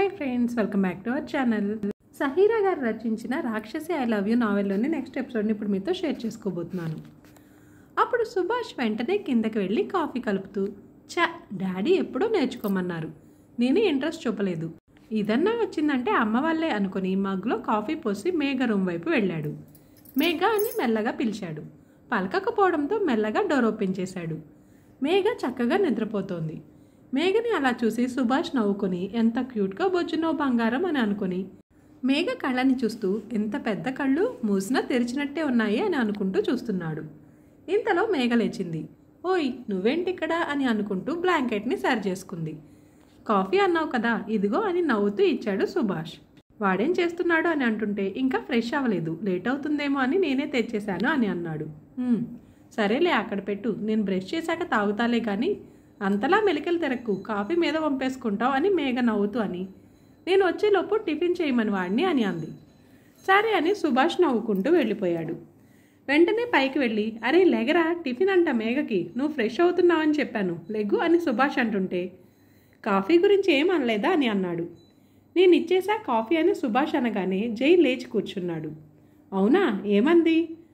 friends welcome back to our channel Sahira garu రచించిన Rakshasi I love you నావెల్లోని next ఎపిసోడ్ని ఇప్పుడు మీతో షేర్ చేసుకోబోతున్నాను అప్పుడు సుభాష్ వెంటనే కిందకి వెళ్ళి కాఫీ కలుపుతూ చా డాడీ ఎప్పుడూ నేర్చుకోమన్నారు నేనే ఇంట్రెస్ట్ చూపలేదు ఇదన్నా వచ్చిందంటే అమ్మ వాళ్ళే అనుకుని మగ్లో కాఫీ పోసి మేఘ రూమ్ వైపు వెళ్ళాడు మేఘ అని మెల్లగా పిలిచాడు పలకకపోవడంతో మెల్లగా డోర్ ఓపెన్ చేశాడు మేఘ చక్కగా నిద్రపోతోంది మేఘని అలా చూసి సుభాష్ నవ్వుకొని ఎంత క్యూట్గా బొజ్జునో బంగారం అని అనుకుని మేఘ కళ్ళని చూస్తూ ఎంత పెద్ద కళ్ళు మూసినా తెరిచినట్టే ఉన్నాయి అని అనుకుంటూ చూస్తున్నాడు ఇంతలో మేఘ లేచింది ఓయ్ నువ్వేంటిక్కడ అని అనుకుంటూ బ్లాంకెట్ని సరి చేసుకుంది కాఫీ అన్నావు కదా ఇదిగో అని నవ్వుతూ ఇచ్చాడు సుభాష్ వాడేం చేస్తున్నాడు అని అంటుంటే ఇంకా ఫ్రెష్ అవ్వలేదు లేట్ అవుతుందేమో అని నేనే తెచ్చేశాను అని అన్నాడు "ఉమ్, సరేలే అక్కడ పెట్టు నేను బ్రష్ చేశాక తాగుతాలే కానీ అంతలా మెలికలు తెరక్కు కాఫీ మీద పంపేసుకుంటావు అని మేఘ నవ్వుతూ అని నేను వచ్చేలోపు టిఫిన్ చేయమని వాడిని అని అంది సరే అని సుభాష్ నవ్వుకుంటూ వెళ్ళిపోయాడు వెంటనే పైకి వెళ్ళి అరే లెగరా టిఫిన్ అంట మేఘకి నువ్వు ఫ్రెష్ అవుతున్నావని చెప్పాను లెగ్గు అని సుభాష్ అంటుంటే కాఫీ గురించి ఏం అనలేదా అని అన్నాడు నేను ఇచ్చేసా కాఫీ అని సుభాష్ అనగానే జై లేచి కూర్చున్నాడు అవునా ఏమంది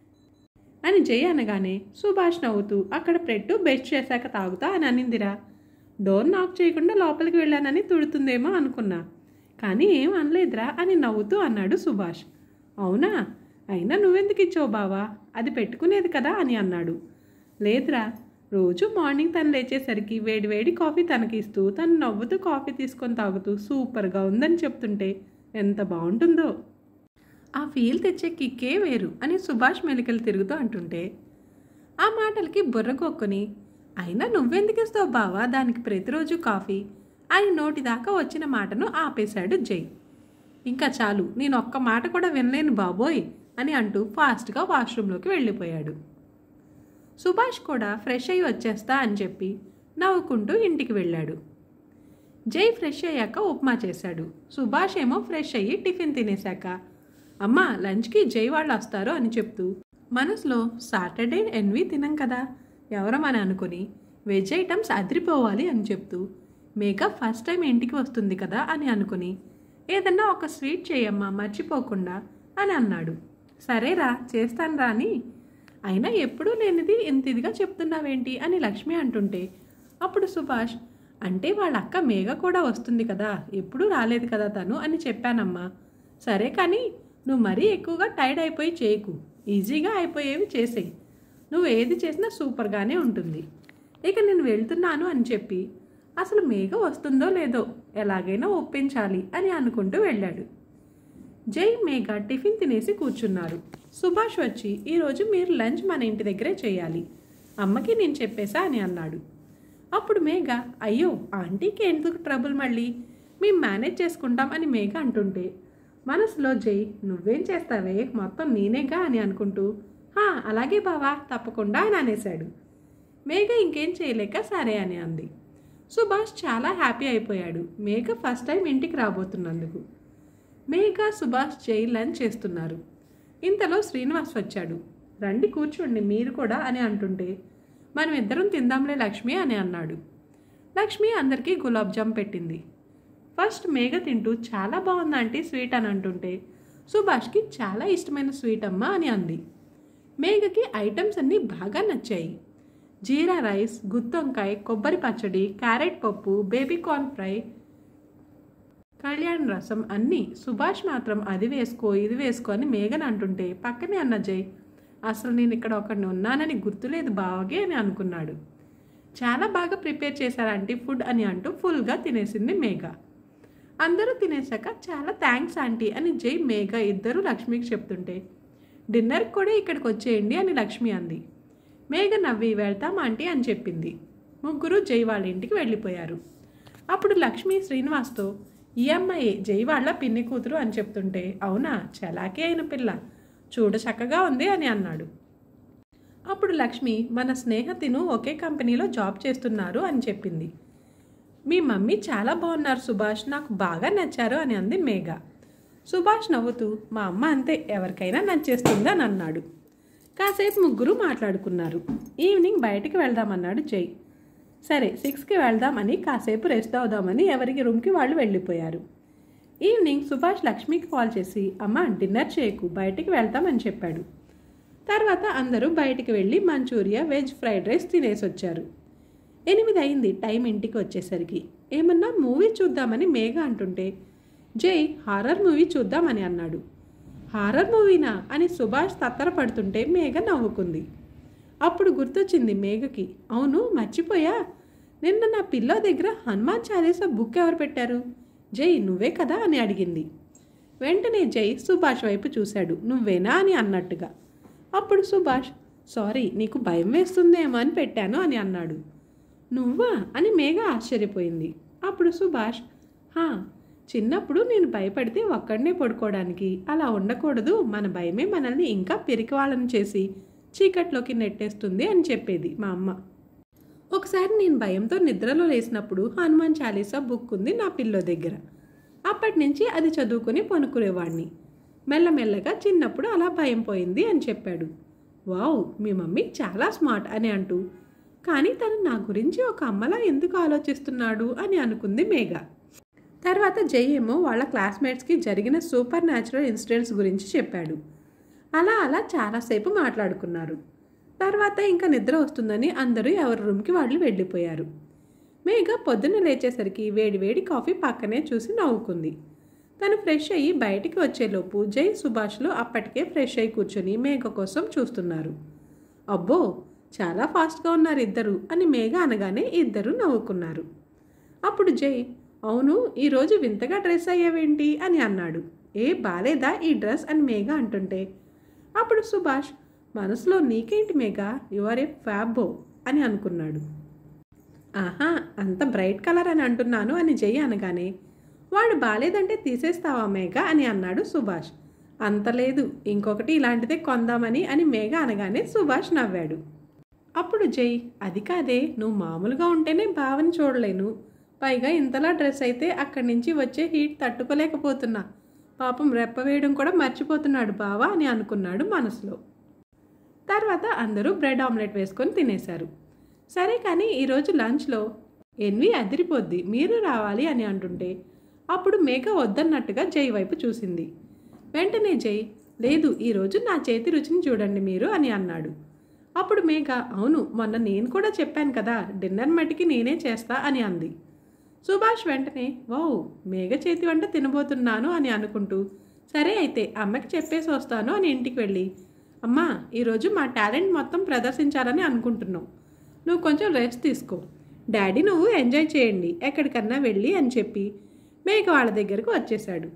అని జై అనగానే సుభాష్ నవ్వుతూ అక్కడ పెట్టు బెస్ట్ చేశాక తాగుతా అని అనిందిరా డోర్ నాక్ చేయకుండా లోపలికి వెళ్ళానని తుడుతుందేమో అనుకున్నా కానీ ఏం అనలేదురా అని నవ్వుతూ అన్నాడు సుభాష్ అవునా అయినా నువ్వెందుకు ఇచ్చావు బావా అది పెట్టుకునేది కదా అని అన్నాడు లేదురా రోజు మార్నింగ్ తను లేచేసరికి వేడి వేడి కాఫీ తనకి ఇస్తూ తను నవ్వుతూ కాఫీ తీసుకొని తాగుతూ సూపర్గా ఉందని చెప్తుంటే ఎంత బాగుంటుందో ఆ ఫీల్ తెచ్చే కిక్కే వేరు అని సుభాష్ మెలికలు తిరుగుతూ అంటుంటే ఆ మాటలకి బుర్ర కొక్కుని అయినా నువ్వెందుకు ఇస్తావు బావా దానికి ప్రతిరోజు కాఫీ అని నోటి దాకా వచ్చిన మాటను ఆపేశాడు జై ఇంకా చాలు నేను ఒక్క మాట కూడా వినలేను బాబోయ్ అని అంటూ ఫాస్ట్గా వాష్రూమ్లోకి వెళ్ళిపోయాడు సుభాష్ కూడా ఫ్రెష్ అయ్యి వచ్చేస్తా అని చెప్పి నవ్వుకుంటూ ఇంటికి వెళ్ళాడు జై ఫ్రెష్ అయ్యాక ఉప్మా చేశాడు సుభాష్ ఏమో ఫ్రెష్ అయ్యి టిఫిన్ తినేశాక అమ్మా లంచ్కి జై వాళ్ళు వస్తారు అని చెప్తూ మనసులో సాటర్డే ఎన్వి తినం కదా ఎవరమని అనుకుని వెజ్ ఐటమ్స్ అదిరిపోవాలి అని చెప్తూ మేఘ ఫస్ట్ టైం ఇంటికి వస్తుంది కదా అని అనుకుని ఏదన్నా ఒక స్వీట్ చేయమ్మా మర్చిపోకుండా అని అన్నాడు సరేరా చేస్తాను రా అని అయినా ఎప్పుడూ లేనిది ఇంత ఇదిగా చెప్తున్నావేంటి అని లక్ష్మి అంటుంటే అప్పుడు సుభాష్ అంటే వాళ్ళ అక్క మేఘ కూడా వస్తుంది కదా ఎప్పుడూ రాలేదు కదా తను అని చెప్పానమ్మా సరే కానీ నువ్వు మరీ ఎక్కువగా టైర్డ్ అయిపోయి చేయకు ఈజీగా అయిపోయేవి చేసేయి నువ్వు ఏది చేసినా సూపర్గానే ఉంటుంది ఇక నేను వెళ్తున్నాను అని చెప్పి అసలు మేఘ వస్తుందో లేదో ఎలాగైనా ఒప్పించాలి అని అనుకుంటూ వెళ్ళాడు జై మేఘ టిఫిన్ తినేసి కూర్చున్నారు సుభాష్ వచ్చి ఈరోజు మీరు లంచ్ మన ఇంటి దగ్గరే చేయాలి అమ్మకి నేను చెప్పేశా అని అన్నాడు అప్పుడు మేఘ అయ్యో ఆంటీకి ఎందుకు ట్రబుల్ మళ్ళీ మేము మేనేజ్ చేసుకుంటాం అని మేఘ అంటుంటే మనసులో జై నువ్వేం చేస్తావే మొత్తం నేనేగా అని అనుకుంటూ "హా, అలాగే బావా తప్పకుండా అని అనేశాడు మేఘ ఇంకేం చేయలేక సరే అని అంది సుభాష్ చాలా హ్యాపీ అయిపోయాడు మేఘ ఫస్ట్ టైం ఇంటికి రాబోతున్నందుకు మేఘ సుభాష్ జై లంచ్ చేస్తున్నారు ఇంతలో శ్రీనివాస్ వచ్చాడు రండి కూర్చోండి మీరు కూడా అని అంటుంటే మనం ఇద్దరం తిందాంలే లక్ష్మి అని అన్నాడు లక్ష్మి అందరికీ గులాబ్ జామ్ పెట్టింది ఫస్ట్ మేఘ తింటూ చాలా బాగుంది ఆంటీ స్వీట్ అని అంటుంటే సుభాష్కి చాలా ఇష్టమైన స్వీట్ అమ్మా అని అంది మేఘకి ఐటమ్స్ అన్నీ బాగా నచ్చాయి జీరా రైస్ గుత్తొంకాయ కొబ్బరి పచ్చడి క్యారెట్ పప్పు బేబీ కార్న్ ఫ్రై కళ్యాణ్ రసం అన్నీ సుభాష్ మాత్రం అది వేసుకో ఇది వేసుకో అని మేఘన్ అంటుంటే పక్కనే అన్న జై అసలు నేను ఇక్కడ ఒకడిని ఉన్నానని గుర్తులేదు బాగే అని అనుకున్నాడు చాలా బాగా ప్రిపేర్ చేశారంటీ ఫుడ్ అని అంటూ ఫుల్గా తినేసింది మేఘ అందరూ తినేశాక చాలా థ్యాంక్స్ ఆంటీ అని జై మేఘ ఇద్దరు లక్ష్మికి చెప్తుంటే డిన్నర్కి కూడా ఇక్కడికి వచ్చేయండి అని లక్ష్మి అంది మేఘ నవ్వి వెళ్తాం ఆంటీ అని చెప్పింది ముగ్గురు జై వాళ్ళ ఇంటికి వెళ్ళిపోయారు అప్పుడు లక్ష్మి శ్రీనివాస్తో ఈ అమ్మాయి జై వాళ్ళ పిన్ని కూతురు అని చెప్తుంటే అవునా చలాకే అయిన పిల్ల చూడ చక్కగా ఉంది అని అన్నాడు అప్పుడు లక్ష్మి మన స్నేహతిను ఒకే కంపెనీలో జాబ్ చేస్తున్నారు అని చెప్పింది మీ మమ్మీ చాలా బాగున్నారు సుభాష్ నాకు బాగా నచ్చారు అని అంది మేఘ సుభాష్ నవ్వుతూ మా అమ్మ అంతే ఎవరికైనా నచ్చేస్తుంది అని అన్నాడు కాసేపు ముగ్గురు మాట్లాడుకున్నారు ఈవినింగ్ బయటికి వెళ్దామన్నాడు జై సరే సిక్స్కి వెళ్దామని కాసేపు రెస్ట్ అవుదామని ఎవరికి రూమ్కి వాళ్ళు వెళ్ళిపోయారు ఈవినింగ్ సుభాష్ లక్ష్మికి కాల్ చేసి అమ్మ డిన్నర్ చేయకు బయటికి వెళ్తామని చెప్పాడు తర్వాత అందరూ బయటికి వెళ్ళి మంచూరియా వెజ్ ఫ్రైడ్ రైస్ తినేసి వచ్చారు ఎనిమిది అయింది టైం ఇంటికి వచ్చేసరికి ఏమన్నా మూవీ చూద్దామని మేఘ అంటుంటే జై హారర్ మూవీ చూద్దామని అన్నాడు హారర్ మూవీనా అని సుభాష్ తత్తరపడుతుంటే మేఘ నవ్వుకుంది అప్పుడు గుర్తొచ్చింది మేఘకి అవును మర్చిపోయా నిన్న నా పిల్ల దగ్గర హనుమాన్ చాలీసా బుక్ ఎవరు పెట్టారు జై నువ్వే కదా అని అడిగింది వెంటనే జై సుభాష్ వైపు చూశాడు నువ్వేనా అని అన్నట్టుగా అప్పుడు సుభాష్ సారీ నీకు భయం వేస్తుందేమో అని పెట్టాను అని అన్నాడు నువ్వా అని మేఘ ఆశ్చర్యపోయింది అప్పుడు సుభాష్ హా చిన్నప్పుడు నేను భయపడితే ఒక్కడనే పడుకోవడానికి అలా ఉండకూడదు మన భయమే మనల్ని ఇంకా పిరికివాళ్ళని చేసి చీకట్లోకి నెట్టేస్తుంది అని చెప్పేది మా అమ్మ ఒకసారి నేను భయంతో నిద్రలో లేసినప్పుడు హనుమాన్ చాలీసా బుక్ ఉంది నా పిల్లో దగ్గర అప్పటి నుంచి అది చదువుకుని పనుకునేవాడిని మెల్లమెల్లగా చిన్నప్పుడు అలా భయం పోయింది అని చెప్పాడు వావ్ మీ మమ్మీ చాలా స్మార్ట్ అని అంటూ కానీ తను నా గురించి ఒక అమ్మలా ఎందుకు ఆలోచిస్తున్నాడు అని అనుకుంది మేఘ తర్వాత జై ఏమో వాళ్ళ క్లాస్మేట్స్కి జరిగిన సూపర్ న్యాచురల్ ఇన్సిడెంట్స్ గురించి చెప్పాడు అలా అలా చాలాసేపు మాట్లాడుకున్నారు తర్వాత ఇంకా నిద్ర వస్తుందని అందరూ ఎవరి రూమ్కి వాళ్ళు వెళ్ళిపోయారు మేఘ పొద్దున్న లేచేసరికి వేడి వేడి కాఫీ పక్కనే చూసి నవ్వుకుంది తను ఫ్రెష్ అయ్యి బయటికి వచ్చేలోపు జై సుభాష్లు అప్పటికే ఫ్రెష్ అయ్యి కూర్చొని మేఘ కోసం చూస్తున్నారు అబ్బో చాలా ఫాస్ట్గా ఉన్నారు ఇద్దరు అని మేఘ అనగానే ఇద్దరు నవ్వుకున్నారు అప్పుడు జై అవును ఈరోజు వింతగా డ్రెస్ అయ్యావేంటి అని అన్నాడు ఏ బాలేదా ఈ డ్రెస్ అని మేఘ అంటుంటే అప్పుడు సుభాష్ మనసులో నీకేంటి మేఘ యువర్ ఏ ఫ్యాబో అని అనుకున్నాడు ఆహా అంత బ్రైట్ కలర్ అని అంటున్నాను అని జై అనగానే వాడు బాలేదంటే తీసేస్తావా మేఘ అని అన్నాడు సుభాష్ అంత లేదు ఇంకొకటి ఇలాంటిదే కొందామని అని మేఘ అనగానే సుభాష్ నవ్వాడు అప్పుడు జై అది కాదే నువ్వు మామూలుగా ఉంటేనే భావన చూడలేను పైగా ఇంతలా డ్రెస్ అయితే అక్కడి నుంచి వచ్చే హీట్ తట్టుకోలేకపోతున్నా పాపం రెప్ప వేయడం కూడా మర్చిపోతున్నాడు బావా అని అనుకున్నాడు మనసులో తర్వాత అందరూ బ్రెడ్ ఆమ్లెట్ వేసుకొని తినేశారు సరే కానీ ఈరోజు లంచ్లో ఎన్వి అదిరిపోద్ది మీరు రావాలి అని అంటుంటే అప్పుడు మేఘ వద్దన్నట్టుగా జై వైపు చూసింది వెంటనే జై లేదు ఈరోజు నా చేతి రుచిని చూడండి మీరు అని అన్నాడు అప్పుడు మేఘ అవును మొన్న నేను కూడా చెప్పాను కదా డిన్నర్ మట్టికి నేనే చేస్తా అని అంది సుభాష్ వెంటనే వావ్ మేఘ చేతి వంట తినబోతున్నాను అని అనుకుంటూ సరే అయితే అమ్మకి చెప్పేసి వస్తాను అని ఇంటికి వెళ్ళి అమ్మా ఈరోజు మా టాలెంట్ మొత్తం ప్రదర్శించాలని అనుకుంటున్నావు నువ్వు కొంచెం రెస్ట్ తీసుకో డాడీ నువ్వు ఎంజాయ్ చేయండి ఎక్కడికన్నా వెళ్ళి అని చెప్పి మేఘ వాళ్ళ దగ్గరకు వచ్చేశాడు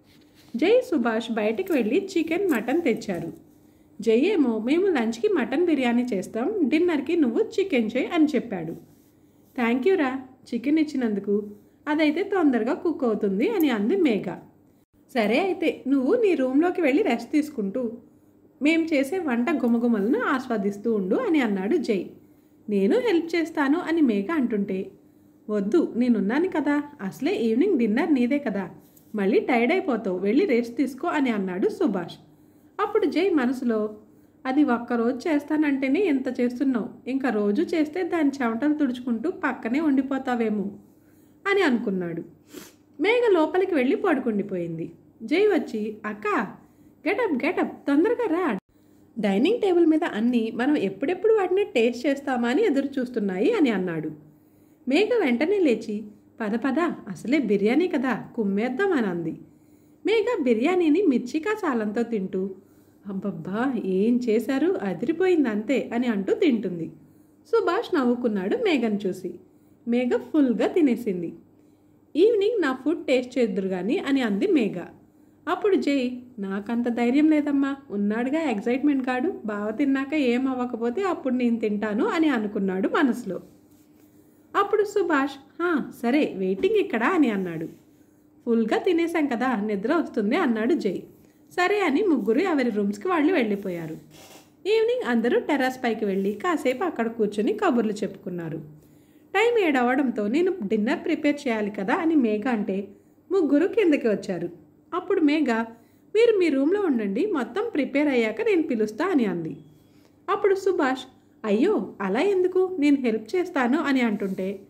జై సుభాష్ బయటకు వెళ్ళి చికెన్ మటన్ తెచ్చారు జై ఏమో మేము లంచ్కి మటన్ బిర్యానీ చేస్తాం డిన్నర్కి నువ్వు చికెన్ చేయి అని చెప్పాడు థ్యాంక్ యూ రా చికెన్ ఇచ్చినందుకు అదైతే తొందరగా కుక్ అవుతుంది అని అంది మేఘ సరే అయితే నువ్వు నీ రూమ్లోకి వెళ్ళి రెస్ట్ తీసుకుంటూ మేం చేసే వంట గుమగుమలను ఆస్వాదిస్తూ ఉండు అని అన్నాడు జై నేను హెల్ప్ చేస్తాను అని మేఘ అంటుంటే వద్దు నేనున్నాను కదా అసలే ఈవినింగ్ డిన్నర్ నీదే కదా మళ్ళీ టైర్డ్ అయిపోతావు వెళ్ళి రెస్ట్ తీసుకో అని అన్నాడు సుభాష్ అప్పుడు జై మనసులో అది ఒక్కరోజు చేస్తానంటేనే ఎంత చేస్తున్నావు ఇంకా రోజు చేస్తే దాని చెమటలు తుడుచుకుంటూ పక్కనే ఉండిపోతావేమో అని అనుకున్నాడు మేఘ లోపలికి వెళ్ళి పడుకుండిపోయింది జై వచ్చి అక్క గెటప్ గెటప్ తొందరగా రా డైనింగ్ టేబుల్ మీద అన్నీ మనం ఎప్పుడెప్పుడు వాటిని టేస్ట్ చేస్తామా అని ఎదురు చూస్తున్నాయి అని అన్నాడు మేఘ వెంటనే లేచి పద పద అసలే బిర్యానీ కదా కుమ్మేద్దాం అని అంది మేఘ బిర్యానీని మిర్చికా చాలంతో తింటూ అబ్బబ్బా ఏం చేశారు అదిరిపోయింది అంతే అని అంటూ తింటుంది సుభాష్ నవ్వుకున్నాడు మేఘను చూసి మేఘ ఫుల్గా తినేసింది ఈవినింగ్ నా ఫుడ్ టేస్ట్ చేద్దురు కానీ అని అంది మేఘ అప్పుడు జై నాకంత ధైర్యం లేదమ్మా ఉన్నాడుగా ఎగ్జైట్మెంట్ కాడు బావ తిన్నాక ఏం అవ్వకపోతే అప్పుడు నేను తింటాను అని అనుకున్నాడు మనసులో అప్పుడు సుభాష్ "హా, సరే వెయిటింగ్ ఇక్కడ అని అన్నాడు ఫుల్గా తినేసాం కదా నిద్ర వస్తుంది అన్నాడు జై సరే అని ముగ్గురు ఎవరి రూమ్స్కి వాళ్ళు వెళ్ళిపోయారు ఈవినింగ్ అందరూ టెర్రస్ పైకి వెళ్ళి కాసేపు అక్కడ కూర్చొని కబుర్లు చెప్పుకున్నారు టైం ఏడవడంతో నేను డిన్నర్ ప్రిపేర్ చేయాలి కదా అని మేఘ అంటే ముగ్గురు కిందకి వచ్చారు అప్పుడు మేఘ మీరు మీ రూమ్లో ఉండండి మొత్తం ప్రిపేర్ అయ్యాక నేను పిలుస్తా అని అంది అప్పుడు సుభాష్ అయ్యో అలా ఎందుకు నేను హెల్ప్ చేస్తాను అని అంటుంటే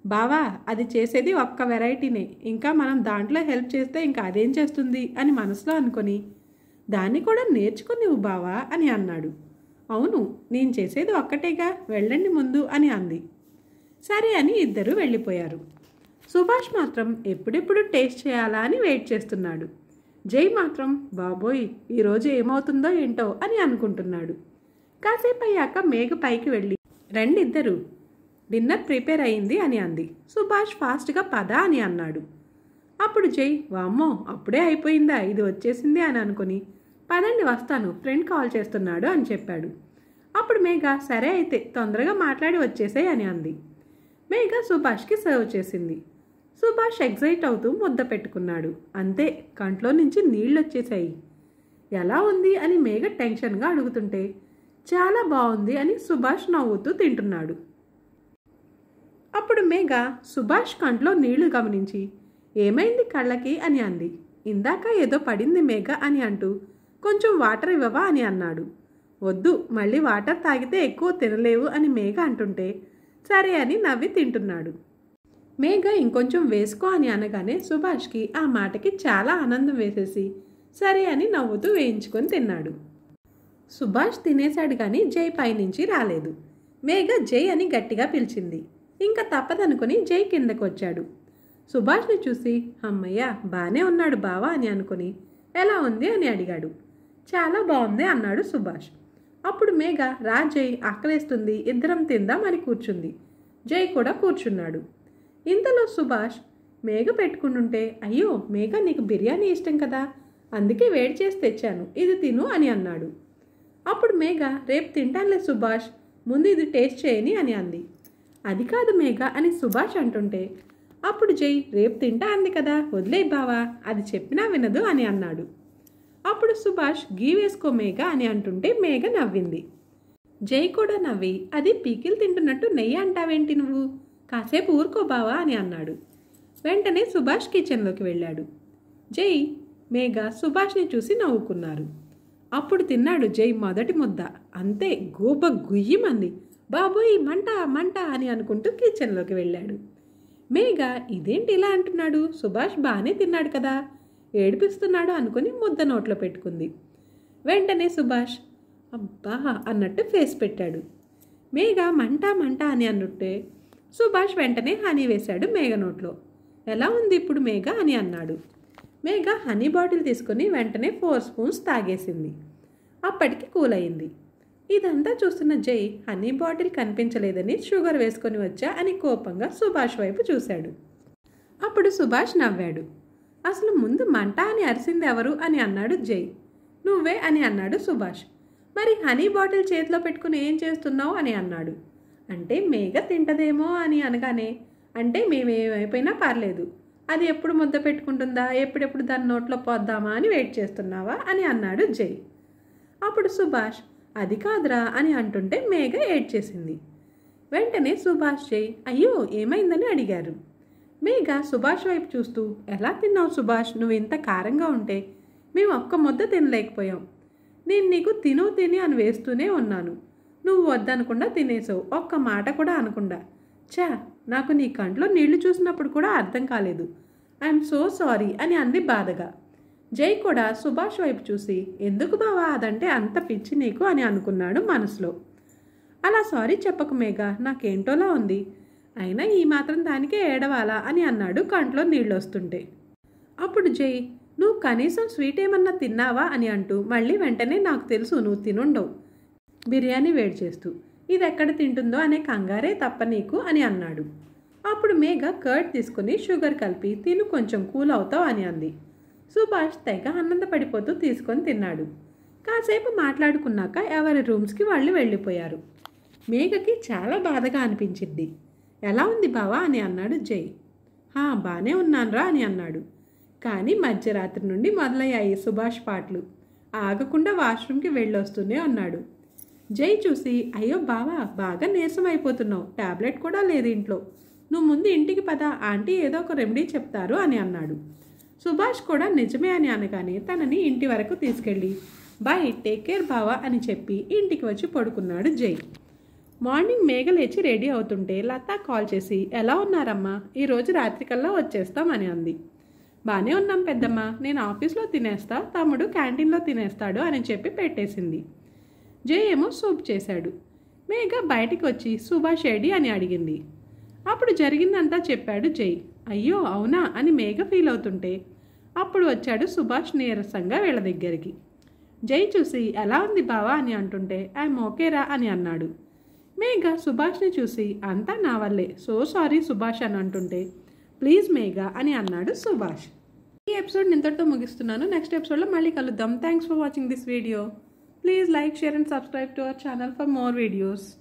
బావా అది చేసేది ఒక్క వెరైటీనే ఇంకా మనం దాంట్లో హెల్ప్ చేస్తే ఇంకా అదేం చేస్తుంది అని మనసులో అనుకొని దాన్ని కూడా నేర్చుకునివ్వు బావా అని అన్నాడు అవును నేను చేసేది ఒక్కటేగా వెళ్ళండి ముందు అని అంది సరే అని ఇద్దరు వెళ్ళిపోయారు సుభాష్ మాత్రం ఎప్పుడెప్పుడు టేస్ట్ చేయాలా అని వెయిట్ చేస్తున్నాడు జై మాత్రం బాబోయ్ ఈరోజు ఏమవుతుందో ఏంటో అని అనుకుంటున్నాడు కాసేపు అయ్యాక మేఘ పైకి వెళ్ళి రండి ఇద్దరు డిన్నర్ ప్రిపేర్ అయింది అని అంది సుభాష్ ఫాస్ట్గా పద అని అన్నాడు అప్పుడు జై వామ్మో అప్పుడే అయిపోయిందా ఇది వచ్చేసింది అని అనుకుని పదండి వస్తాను ఫ్రెండ్ కాల్ చేస్తున్నాడు అని చెప్పాడు అప్పుడు మేఘ సరే అయితే తొందరగా మాట్లాడి వచ్చేసాయి అని అంది మేఘ సుభాష్కి సర్వ్ చేసింది సుభాష్ ఎగ్జైట్ అవుతూ ముద్ద పెట్టుకున్నాడు అంతే కంట్లో నుంచి నీళ్ళు వచ్చేసాయి ఎలా ఉంది అని మేఘ టెన్షన్గా అడుగుతుంటే చాలా బాగుంది అని సుభాష్ నవ్వుతూ తింటున్నాడు అప్పుడు మేఘ సుభాష్ కంట్లో నీళ్లు గమనించి ఏమైంది కళ్ళకి అని అంది ఇందాక ఏదో పడింది మేఘ అని అంటూ కొంచెం వాటర్ ఇవ్వవా అని అన్నాడు వద్దు మళ్ళీ వాటర్ తాగితే ఎక్కువ తినలేవు అని మేఘ అంటుంటే సరే అని నవ్వి తింటున్నాడు మేఘ ఇంకొంచెం వేసుకో అని అనగానే సుభాష్కి ఆ మాటకి చాలా ఆనందం వేసేసి సరే అని నవ్వుతూ వేయించుకొని తిన్నాడు సుభాష్ తినేశాడు కానీ జై పైనుంచి రాలేదు మేఘ జై అని గట్టిగా పిలిచింది ఇంకా తప్పదనుకుని జై కిందకు వచ్చాడు సుభాష్ని చూసి అమ్మయ్య బానే ఉన్నాడు బావా అని అనుకుని ఎలా ఉంది అని అడిగాడు చాలా బాగుంది అన్నాడు సుభాష్ అప్పుడు మేఘ రా జై ఆకలేస్తుంది ఇద్దరం తిందాం అని కూర్చుంది జై కూడా కూర్చున్నాడు ఇంతలో సుభాష్ మేఘ పెట్టుకుంటుంటే అయ్యో మేఘ నీకు బిర్యానీ ఇష్టం కదా అందుకే వేడి చేసి తెచ్చాను ఇది తిను అని అన్నాడు అప్పుడు మేఘ రేపు తింటానులే సుభాష్ ముందు ఇది టేస్ట్ చేయని అని అంది అది కాదు మేఘ అని సుభాష్ అంటుంటే అప్పుడు జై రేపు తింటా అంది కదా వదిలే బావా అది చెప్పినా వినదు అని అన్నాడు అప్పుడు సుభాష్ గీ వేసుకో మేఘ అని అంటుంటే మేఘ నవ్వింది జై కూడా నవ్వి అది పీకిలు తింటున్నట్టు నెయ్యి అంటావేంటి నువ్వు కాసేపు ఊరుకో బావా అని అన్నాడు వెంటనే సుభాష్ కిచెన్లోకి వెళ్ళాడు జై మేఘ సుభాష్ని చూసి నవ్వుకున్నారు అప్పుడు తిన్నాడు జై మొదటి ముద్ద అంతే గోప గుయ్యమంది బాబోయ్ మంట మంట అని అనుకుంటూ కిచెన్లోకి వెళ్ళాడు మేఘ ఇదేంటి ఇలా అంటున్నాడు సుభాష్ బాగానే తిన్నాడు కదా ఏడిపిస్తున్నాడు అనుకుని ముద్ద నోట్లో పెట్టుకుంది వెంటనే సుభాష్ అబ్బా అన్నట్టు ఫేస్ పెట్టాడు మేఘ మంట మంట అని అన్నట్టే సుభాష్ వెంటనే హనీ వేశాడు మేఘ నోట్లో ఎలా ఉంది ఇప్పుడు మేఘ అని అన్నాడు మేఘ హనీ బాటిల్ తీసుకుని వెంటనే ఫోర్ స్పూన్స్ తాగేసింది అప్పటికి కూల్ అయింది ఇదంతా చూస్తున్న జై హనీ బాటిల్ కనిపించలేదని షుగర్ వేసుకొని వచ్చా అని కోపంగా సుభాష్ వైపు చూశాడు అప్పుడు సుభాష్ నవ్వాడు అసలు ముందు మంట అని అరిసింది ఎవరు అని అన్నాడు జై నువ్వే అని అన్నాడు సుభాష్ మరి హనీ బాటిల్ చేతిలో పెట్టుకుని ఏం చేస్తున్నావు అని అన్నాడు అంటే మేఘ తింటదేమో అని అనగానే అంటే మేమేమైపోయినా పర్లేదు అది ఎప్పుడు ముద్ద పెట్టుకుంటుందా ఎప్పుడెప్పుడు దాని నోట్లో పోద్దామా అని వెయిట్ చేస్తున్నావా అని అన్నాడు జై అప్పుడు సుభాష్ అది కాదురా అని అంటుంటే మేఘ ఏడ్చేసింది వెంటనే సుభాష్ జై అయ్యో ఏమైందని అడిగారు మేఘ సుభాష్ వైపు చూస్తూ ఎలా తిన్నావు సుభాష్ నువ్వు ఇంత కారంగా ఉంటే మేము ఒక్క ముద్ద తినలేకపోయాం నేను నీకు తిను తిని అని వేస్తూనే ఉన్నాను నువ్వు వద్దనకుండా తినేసావు ఒక్క మాట కూడా అనకుండా చా నాకు నీ కంట్లో నీళ్లు చూసినప్పుడు కూడా అర్థం కాలేదు ఐఎమ్ సో సారీ అని అంది బాధగా జై కూడా సుభాష్ వైపు చూసి ఎందుకు బావా అదంటే అంత పిచ్చి నీకు అని అనుకున్నాడు మనసులో అలా సారీ చెప్పకు మేఘ నాకేంటోలా ఉంది అయినా ఈ మాత్రం దానికే ఏడవాలా అని అన్నాడు కంట్లో నీళ్ళు వస్తుంటే అప్పుడు జై నువ్వు కనీసం స్వీట్ ఏమన్నా తిన్నావా అని అంటూ మళ్ళీ వెంటనే నాకు తెలుసు నువ్వు తినుండవు బిర్యానీ వేడి చేస్తూ ఇది ఎక్కడ తింటుందో అనే కంగారే తప్ప నీకు అని అన్నాడు అప్పుడు మేఘ కర్డ్ తీసుకుని షుగర్ కలిపి తిను కొంచెం కూల్ అవుతావు అని అంది సుభాష్ తెగ ఆనందపడిపోతూ తీసుకొని తిన్నాడు కాసేపు మాట్లాడుకున్నాక ఎవరి రూమ్స్కి వాళ్ళు వెళ్ళిపోయారు మేఘకి చాలా బాధగా అనిపించింది ఎలా ఉంది బావా అని అన్నాడు జై హా బాగానే ఉన్నాన్రా అని అన్నాడు కానీ మధ్యరాత్రి నుండి మొదలయ్యాయి సుభాష్ పాటలు ఆగకుండా వాష్రూమ్కి వెళ్ళొస్తూనే ఉన్నాడు జై చూసి అయ్యో బావా బాగా నీరసం అయిపోతున్నావు టాబ్లెట్ కూడా లేదు ఇంట్లో నువ్వు ముందు ఇంటికి పద ఆంటీ ఏదో ఒక రెమెడీ చెప్తారు అని అన్నాడు సుభాష్ కూడా నిజమే అని అనగానే తనని ఇంటి వరకు తీసుకెళ్ళి బాయ్ టేక్ కేర్ బావా అని చెప్పి ఇంటికి వచ్చి పడుకున్నాడు జై మార్నింగ్ మేఘ లేచి రెడీ అవుతుంటే లత కాల్ చేసి ఎలా ఉన్నారమ్మా ఈరోజు రాత్రికల్లా వచ్చేస్తాం అని అంది బాగానే ఉన్నాం పెద్దమ్మ నేను ఆఫీస్లో తినేస్తా తమ్ముడు క్యాంటీన్లో తినేస్తాడు అని చెప్పి పెట్టేసింది జై ఏమో సూప్ చేశాడు మేఘ బయటికి వచ్చి సుభాష్ ఏడి అని అడిగింది అప్పుడు జరిగిందంతా చెప్పాడు జై అయ్యో అవునా అని మేఘ ఫీల్ అవుతుంటే అప్పుడు వచ్చాడు సుభాష్ నీరసంగా వీళ్ళ దగ్గరికి జై చూసి ఎలా ఉంది బావా అని అంటుంటే ఐఎమ్ ఓకేరా అని అన్నాడు మేఘ సుభాష్ని చూసి అంతా నా వల్లే సో సారీ సుభాష్ అని అంటుంటే ప్లీజ్ మేఘ అని అన్నాడు సుభాష్ ఈ ఎపిసోడ్ ఇంతటితో ముగిస్తున్నాను నెక్స్ట్ ఎపిసోడ్లో మళ్ళీ కలుద్దాం thanks for watching this video please like share and subscribe to our channel for more videos